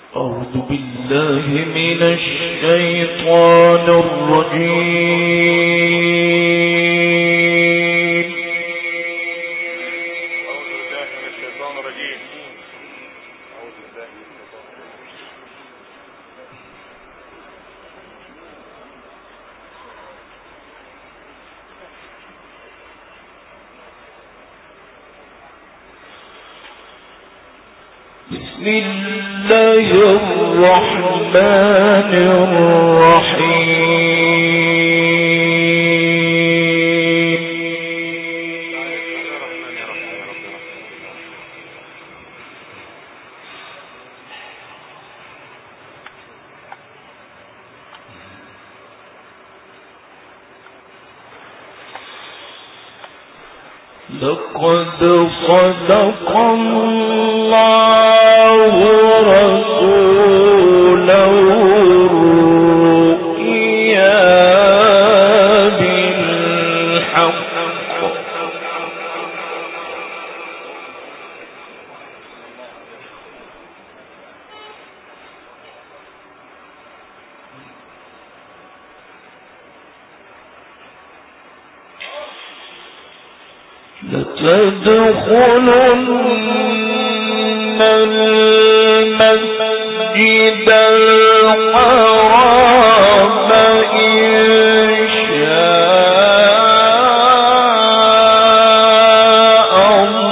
أعوذ بالله من الشيطان الرجيم أعوذ بالله من الشيطان الرجيم أعوذ بالله من الشيطان الرجيم بسم الله الرحمن الرحيم يا رحمن يا رحمن يا رب لقد صدق الله رسوله الرؤيا بالحق لتدخلن المسجد الحرام إن شاء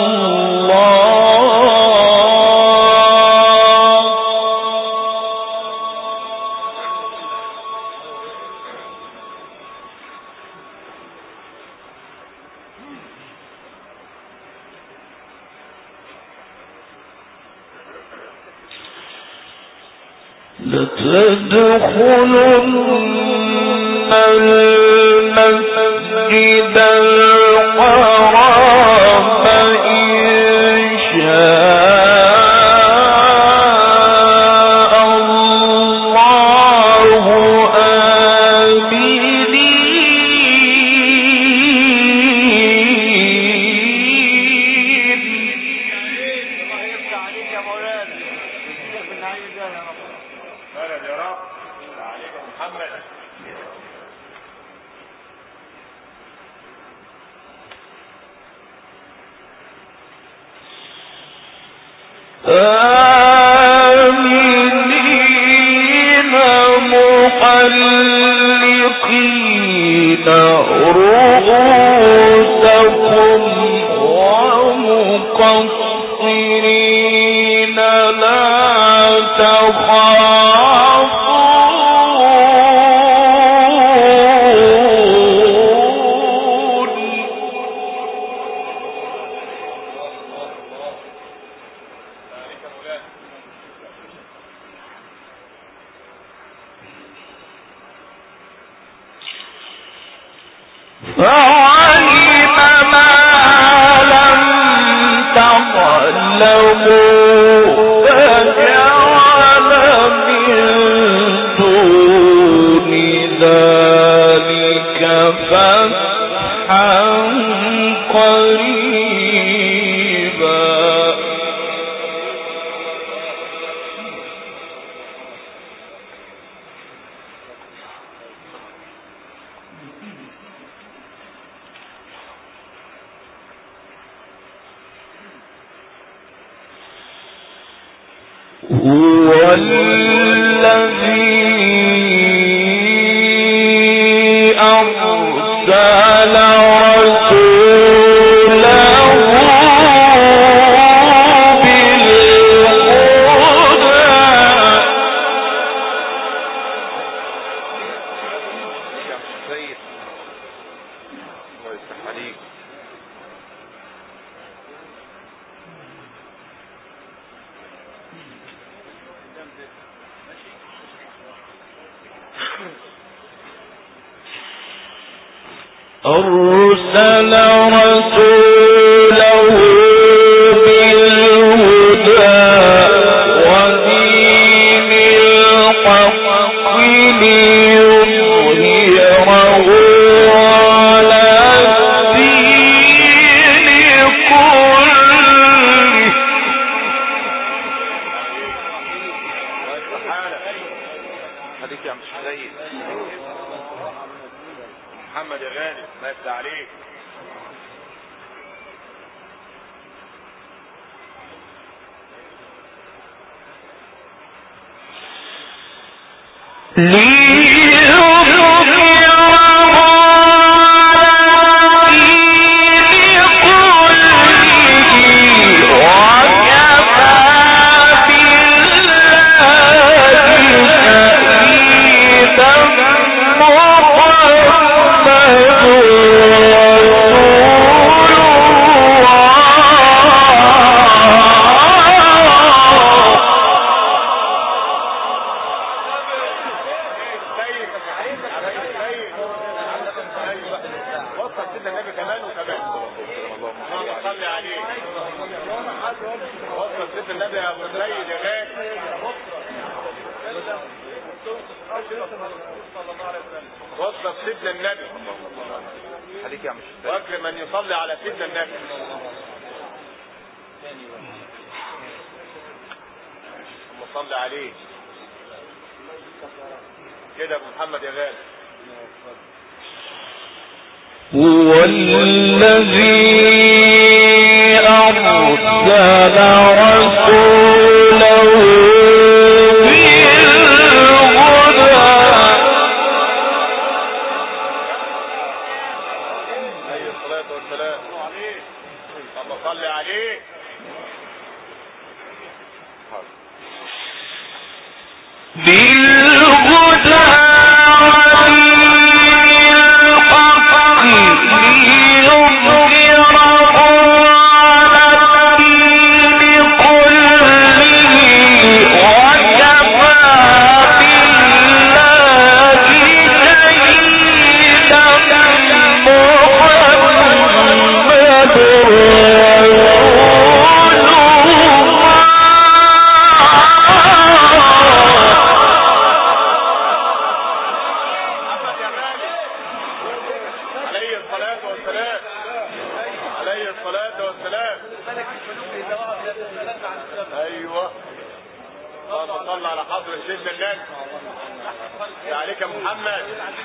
الله لتدخلن المسجد الحرام إن شاء الله آمنين الله يفتح عليك يا مولانا يزيدك من عين ده يا رب بلد يا رب عليك يا محمد آمنين محلقين رؤوسكم ومقصرين لا تخافون عليك يا مولانا فعلم ما لم تعلموا فجعل من دون ذلك فتحا قريبا هو الذي أرسل رسوله بالهدى يا عم سيد الله يفتح عليك أرسل رسوله بالهدى ودين الحق ليظهره على الدين كله خليك يا عم سيد محمد يا غالي ما يفتح عليك سيد سيد وصل سيدنا النبي كمان وكمان اللهم صل عليه وصل سيدنا النبي يا ابو سيد يا غالي وصل سيدنا النبي خليك يا عم واكرم من يصلي على سيدنا النبي اللهم صل عليه كده يا ابو محمد يا غالي هو الذي أرسل رسوله بالهدى عليه الصلاة والسلام اللهم صل عليه بالهدى والحق ليظهره على الدين كله وكفى بالله شهيدا محمد رسول محمد يا غالي عليه الصلاة والسلام عليه الصلاة والسلام ايوه اللهم صل على حضرة سيدنا النبي يا عليك يا محمد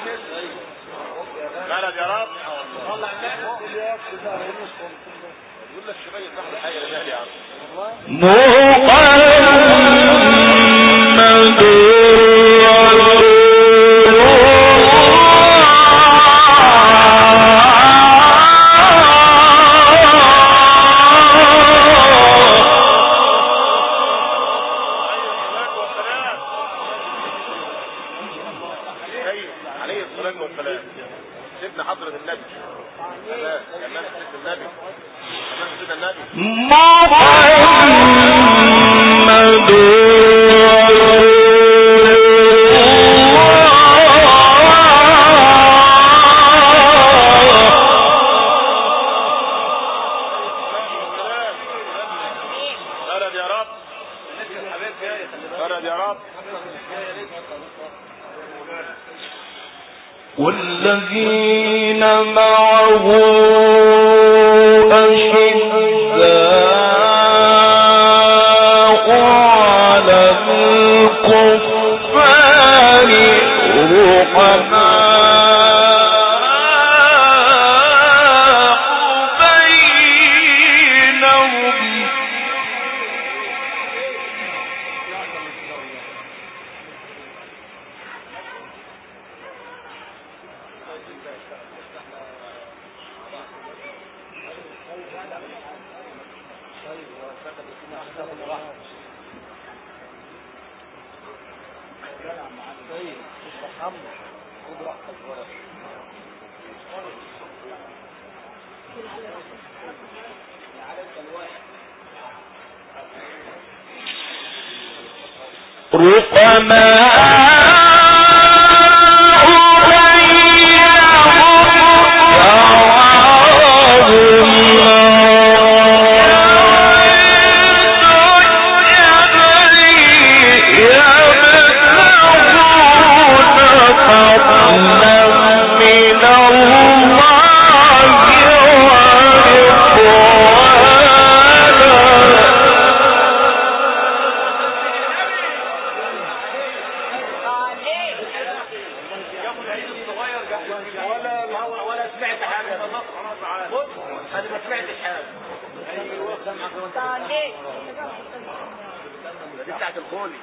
بلد يا رب صل على النبي يقول لك شوية صاحب الحي يا غالي يا عم محمد عليه الصلاة والسلام سيدنا حضرة النبي أمان أمان سيدنا النبي أمان سيدنا النبي محمد بلد يا رب بلد يا رب والذين معه أشداء على الكفار رحماء بينهم بتاعت الخولي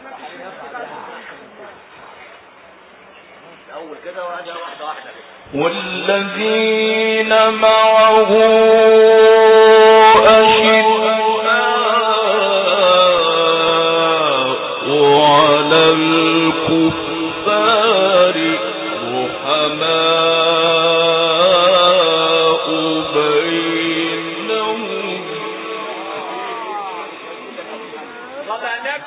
اول كده واحده واحده واحده كده والذين معه أشداء على الكفار رحماء بينهم صلى على النبي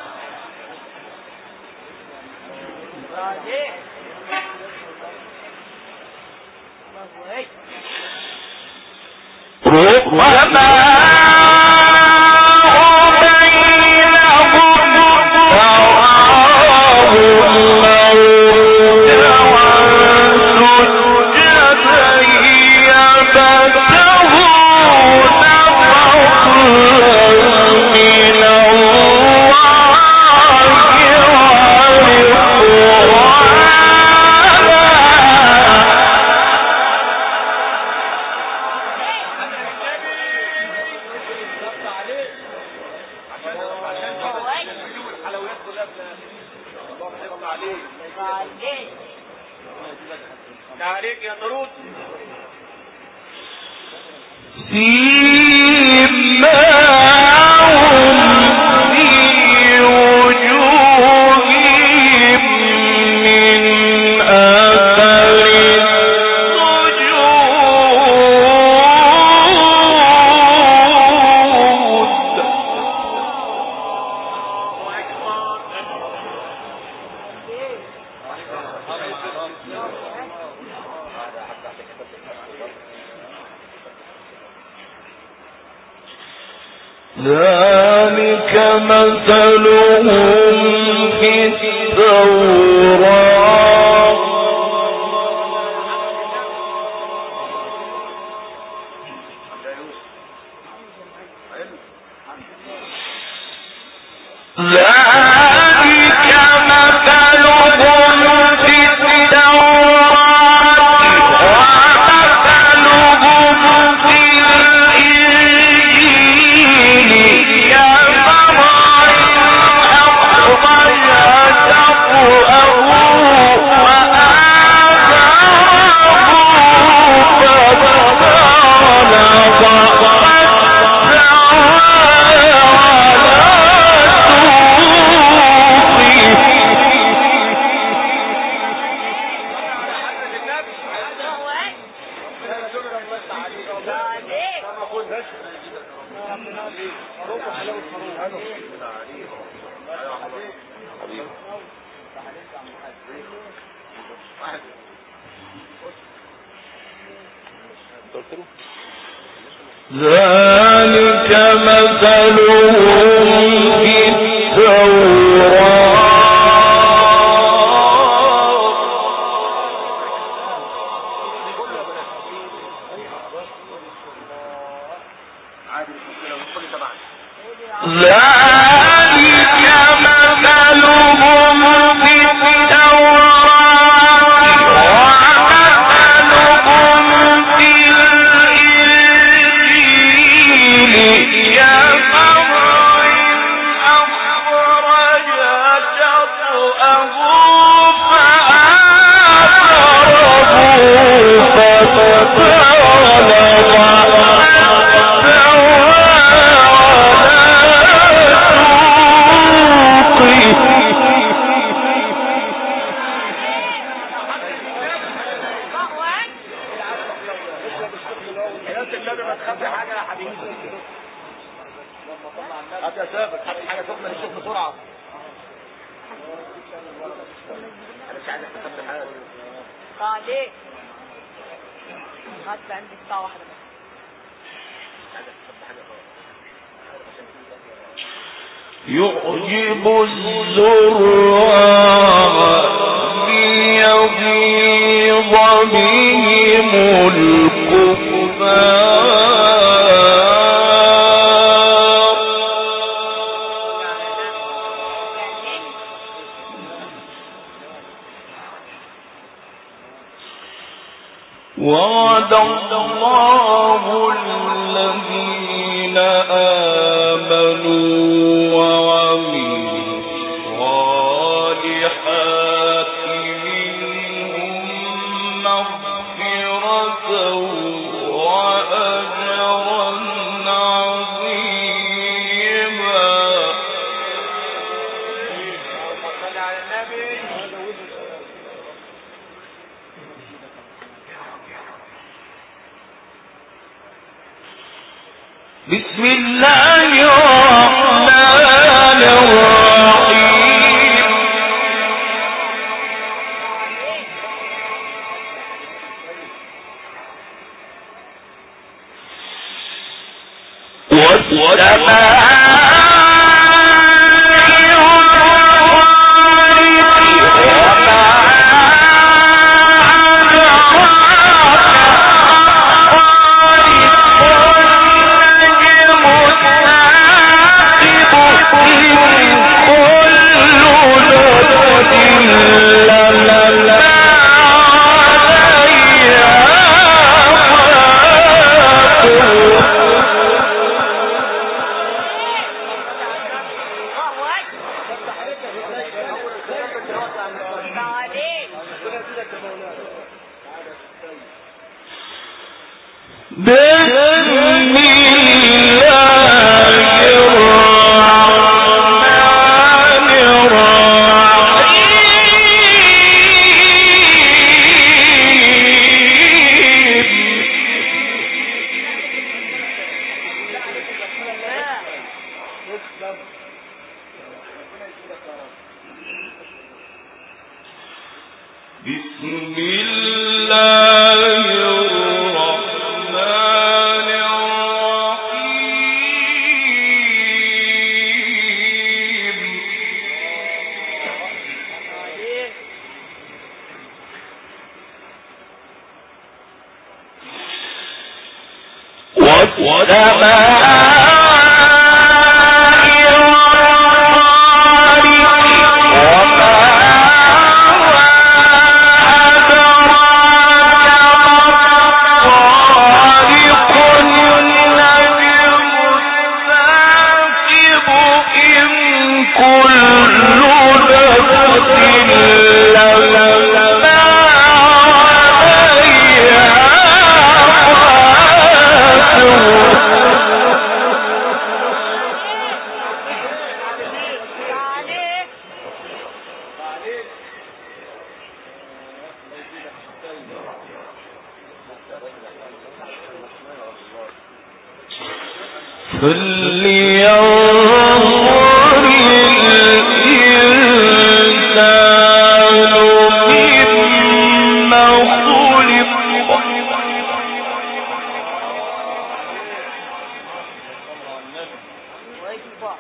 الحلويات كلها الله يحفظ عليك عليك يا طرود سيماهم في وجوههم من أثر السجود ذلك مثلهم في التوراة ذلك مثلهم في التوراة ومثلهم في الإنجيل كزرع أخرج شطأه ذلك مثلهم في عادي مش مشكله ندخل تبعنا ذلك مثلهم في التوراة ومثلهم في الإنجيل كزرع أخرج شطأه فآثره حياة النبي ما تخبي حاجة يا حبيبي هات يا سابق هات حاجة سخنة نشوف بسرعة أنا مش عايزك تخبي حاجة عليك هات عندي الساعة واحدة بس مش عايزك تخبي حاجة خالص يعجب الزراع ليغيظ بهم الكفار وعد الله الذين آمنوا وعملوا بسم الله الرحمن الرحيم بسم الله الرحمن الرحيم بسم الله الرحمن الرحيم فلينظر الإنسان مما خلق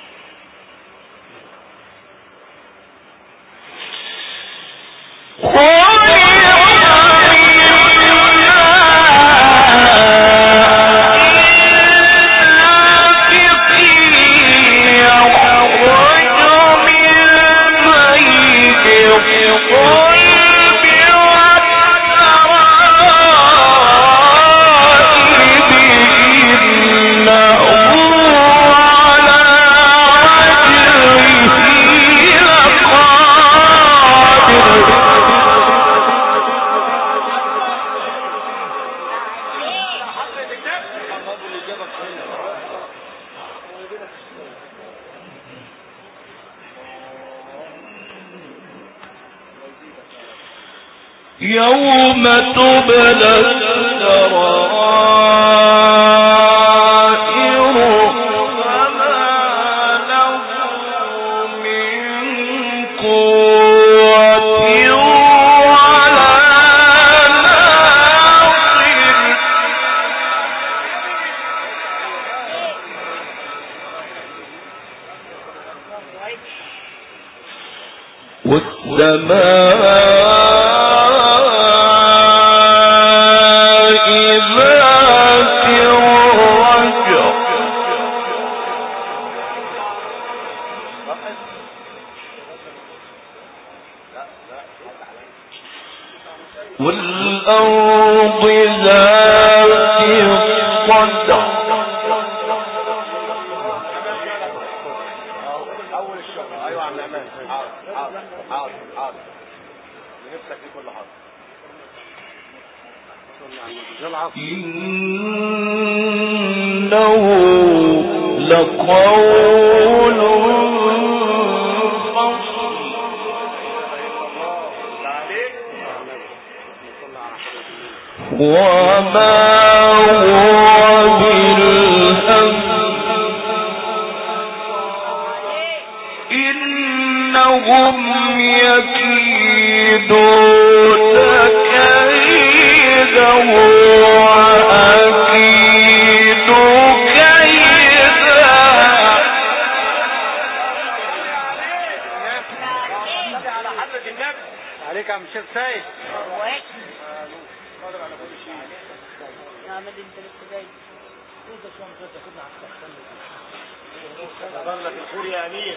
يوم تبلى السرائر فما له من قوة ولا ناصر والسماء ذات الرجع والأرض ذات الصدع اول الشهر ايوه يا عم امان حاضر حاضر حاضر حاضر نفسك دي كل حاضر إنه لقول فصل وما هو بالهزل إنهم يكيدون كيدا وأكيد كيدا على حضرة النبي عليك يا عم الشيخ سيد نعمل انت لسه جاي نظر لك الخور يا امير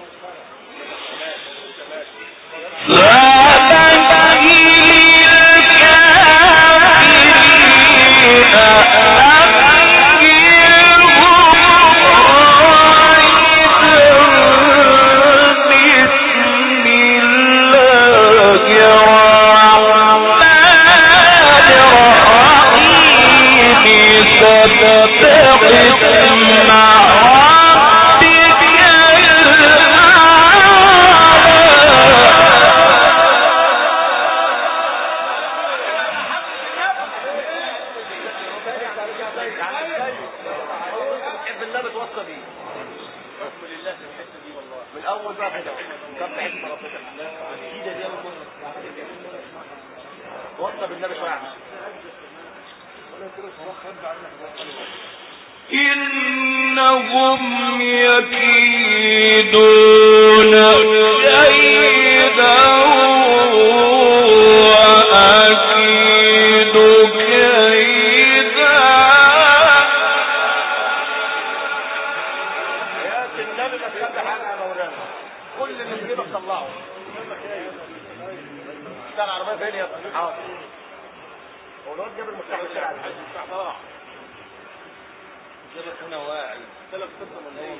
تحب النبي توصى بيه حكم لله في الحته دي والله من اول بقى كده كم حته ربنا الايده دي اول وصى بالنبي شويه يا عم إنهم يكيدون كيدا وأكيد كيدا يا النبي ما تخلي حاجه يا مولانا كل اللي في جيبك طلعه بتاع العربيه فين يا ابني حاضر هو الواد جاب المفتاح بتاع المفتاح طلع جابك هنا واعي ثلاث قصه من هو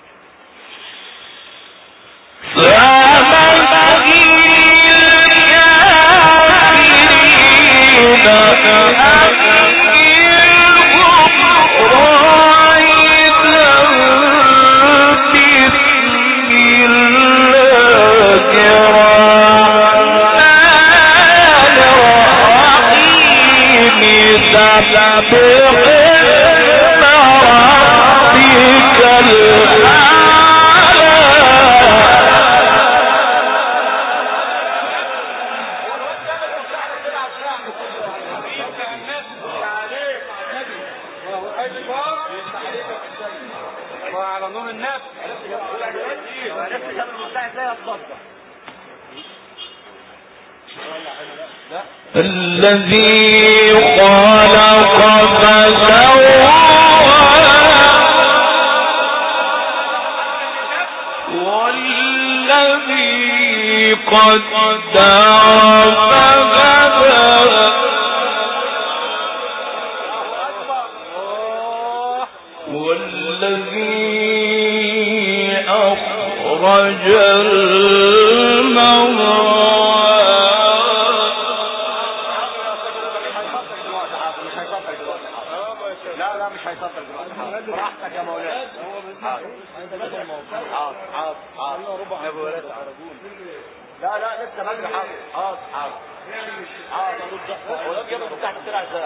وعلى نور الناس عرفت جاب المفتاح ازاي اتصدق الذي خلق فسوى والذي قدر فهدى والذي أخرج المرعى لا لا مش هيصدق دلوقتي براحتك يا مولانا حاضر حاضر حاضر حاضر يا ابو ولاد لا لا لسه بدري حاضر حاضر حاضر حاضر هو ده جاب المفتاح بتاع ازاي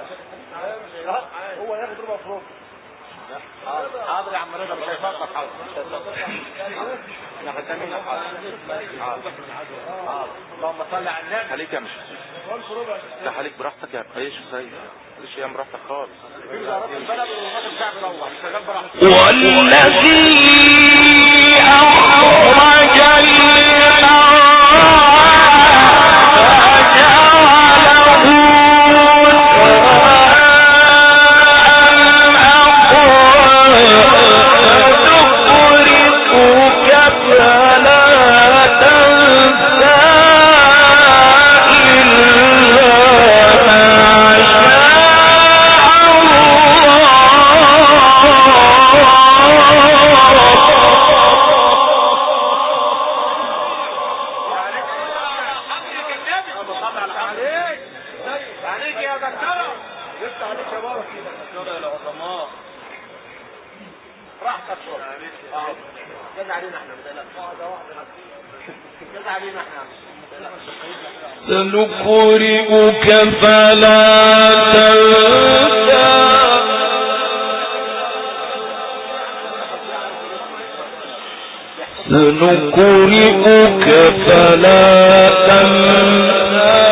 هو ياخد ربع فروق حاضر حاضر يا عم رضا مش هيصدق حاضر مش هيصدق احنا خدامين حاضر حاضر حاضر اللهم صل على النبي عليك يا مش لا عليك براحتك يا ايش سيد مش يا براحتك خالص راس البلد والراس الشعب روح شغال براحتك والذي أخرج عليك يا دكتورة لسه عليك يا بابا دكتورة العظماء راحتك شوية اه جاز علينا احنا بدنا واحدة واحدة جاز علينا احنا سنقرئك فلا تنسى سنقرئك سنقرئك فلا تنسى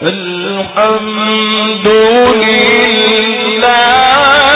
الحمد لله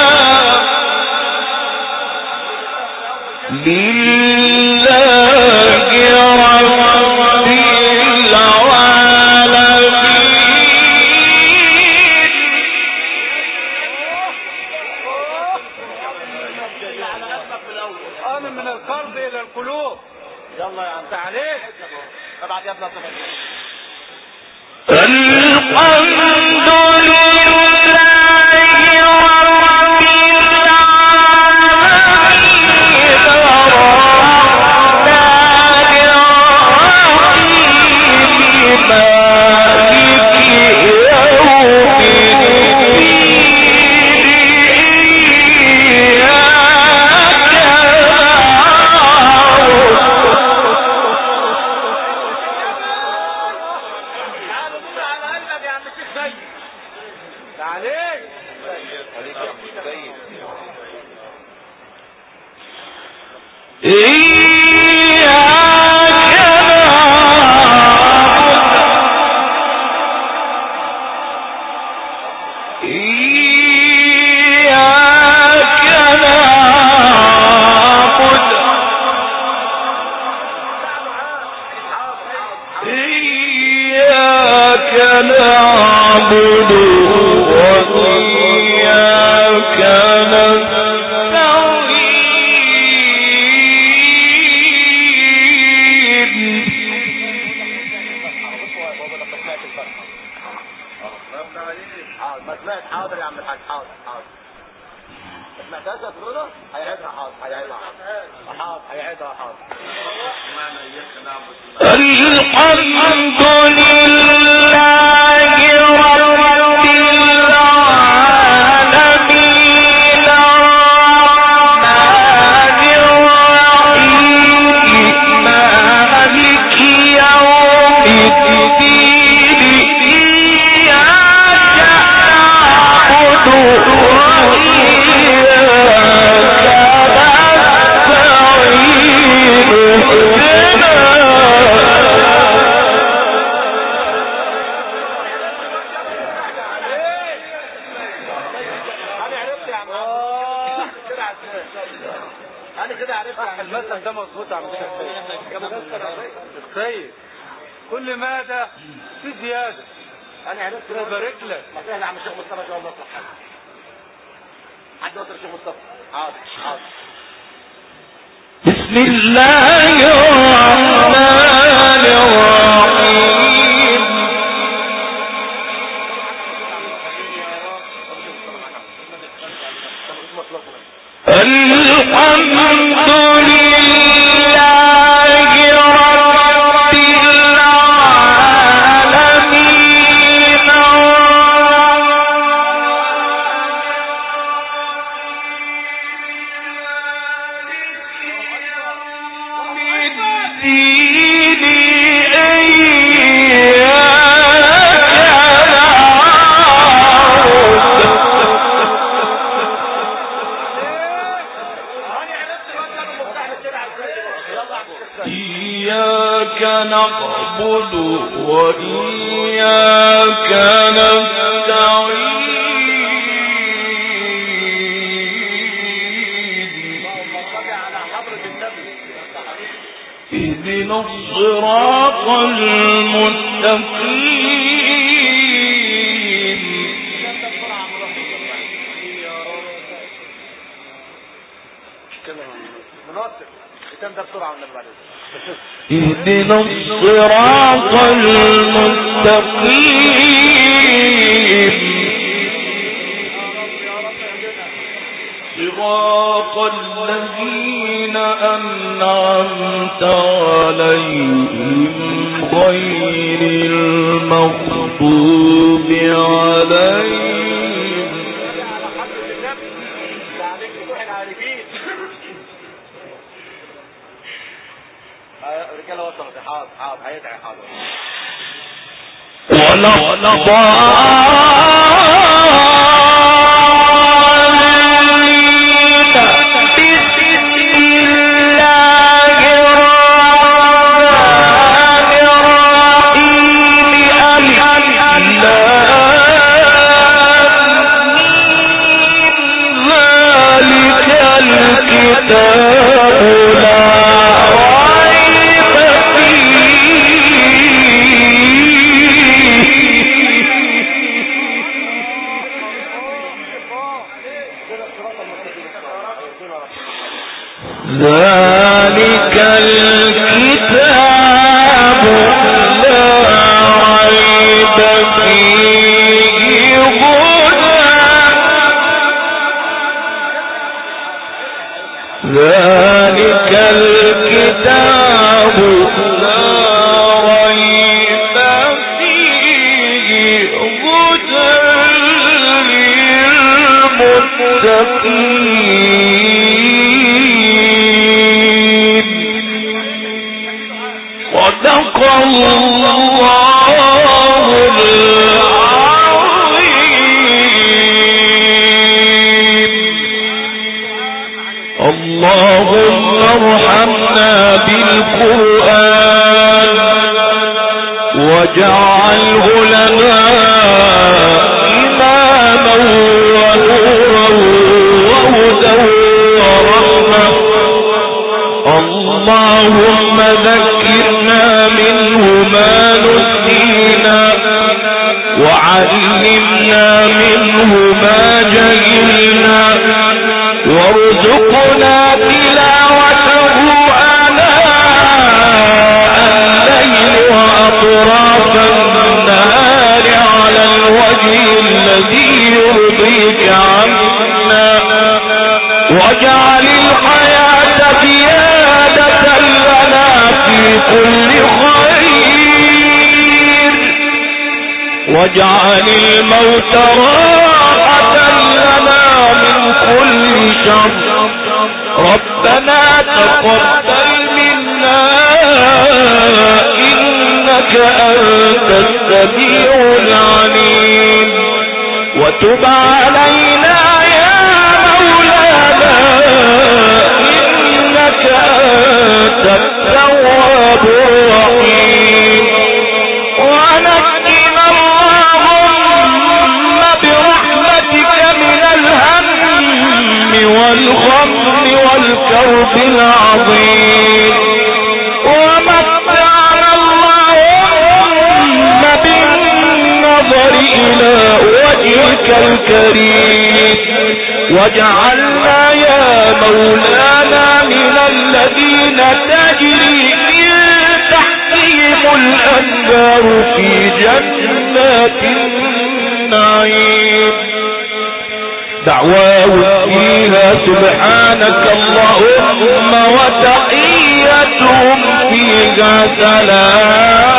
اهدنا الصراط المستقيم صراط الذين أنعمت عليهم غير المغضوب عليهم رجاله وصلت حاضر حاضر هيدعي حاضر ولا الضالين واجعل الموت راحة لنا من كل شر ربنا تقبل منا إنك أنت السميع العليم وتب علينا يا مولانا إنك أنت التواب الرحيم الكوف العظيم ومتعنا اللهم بالنظر إلى وجهك الكريم واجعلنا يا مولانا من الذين تجري من تحتهم الأنبار في جنات النعيم دعواه فيها سبحانك اللهم وتحيتهم فيها سلام